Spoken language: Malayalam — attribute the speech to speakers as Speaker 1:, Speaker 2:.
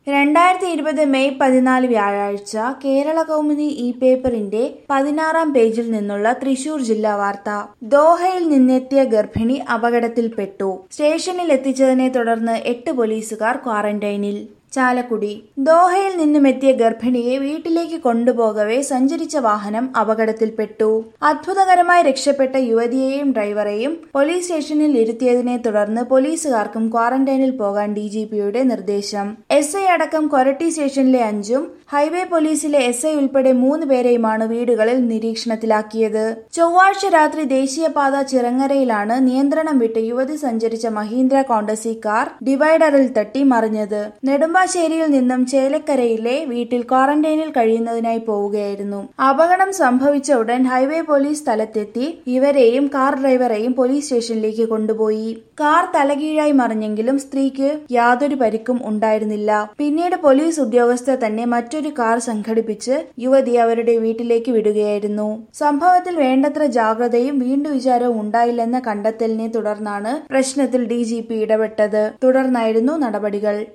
Speaker 1: രണ്ടായിരത്തി ഇരുപത് മെയ് പതിനാല് വ്യാഴാഴ്ച കേരള കൗമുദി ഇ പേപ്പറിന്റെ പതിനാറാം പേജിൽ നിന്നുള്ള തൃശൂർ ജില്ലാ വാർത്ത ദോഹയിൽ നിന്നെത്തിയ ഗർഭിണി അപകടത്തിൽപ്പെട്ടു സ്റ്റേഷനിൽ എത്തിച്ചതിനെ തുടർന്ന് എട്ട് പോലീസുകാർ ക്വാറന്റൈനിൽ ചാലക്കുടി ദോഹയിൽ നിന്നുമെത്തിയ ഗർഭിണിയെ വീട്ടിലേക്ക് കൊണ്ടുപോകവെ സഞ്ചരിച്ച വാഹനം അപകടത്തിൽപ്പെട്ടു അത്ഭുതകരമായി രക്ഷപ്പെട്ട യുവതിയെയും ഡ്രൈവറെയും പോലീസ് സ്റ്റേഷനിൽ ഇരുത്തിയതിനെ തുടർന്ന് പോലീസുകാർക്കും ക്വാറന്റൈനിൽ പോകാൻ ഡിജിപിയുടെ നിർദ്ദേശം എസ് ഐ അടക്കം കൊരട്ടി സ്റ്റേഷനിലെ അഞ്ചും ഹൈവേ പോലീസിലെ എസ് ഐ ഉൾപ്പെടെ മൂന്ന് പേരെയുമാണ് വീടുകളിൽ നിരീക്ഷണത്തിലാക്കിയത് ചൊവ്വാഴ്ച രാത്രി ദേശീയപാത ചിറങ്ങരയിലാണ് നിയന്ത്രണം വിട്ട് യുവതി സഞ്ചരിച്ച മഹീന്ദ്ര കോണ്ടസി കാർ ഡിവൈഡറിൽ തട്ടി മറിഞ്ഞത് നെടുമ്പാശ്ശേരിയിൽ നിന്നും ചേലക്കരയിലെ വീട്ടിൽ ക്വാറന്റൈനിൽ കഴിയുന്നതിനായി പോവുകയായിരുന്നു അപകടം സംഭവിച്ച ഉടൻ ഹൈവേ പോലീസ് സ്ഥലത്തെത്തി ഇവരെയും കാർ ഡ്രൈവറെയും പോലീസ് സ്റ്റേഷനിലേക്ക് കൊണ്ടുപോയി കാർ തലകീഴായി മറിഞ്ഞെങ്കിലും സ്ത്രീക്ക് യാതൊരു പരിക്കും ഉണ്ടായിരുന്നില്ല പിന്നീട് പോലീസ് ഉദ്യോഗസ്ഥർ തന്നെ മറ്റൊരു കാർ സംഘടിപ്പിച്ച് യുവതി അവരുടെ വീട്ടിലേക്ക് വിടുകയായിരുന്നു സംഭവത്തിൽ വേണ്ടത്ര ജാഗ്രതയും വീണ്ടും വിചാരവും ഉണ്ടായില്ലെന്ന കണ്ടെത്തലിനെ തുടർന്നാണ് പ്രശ്നത്തിൽ ഡി ഇടപെട്ടത് തുടർന്നായിരുന്നു നടപടികൾ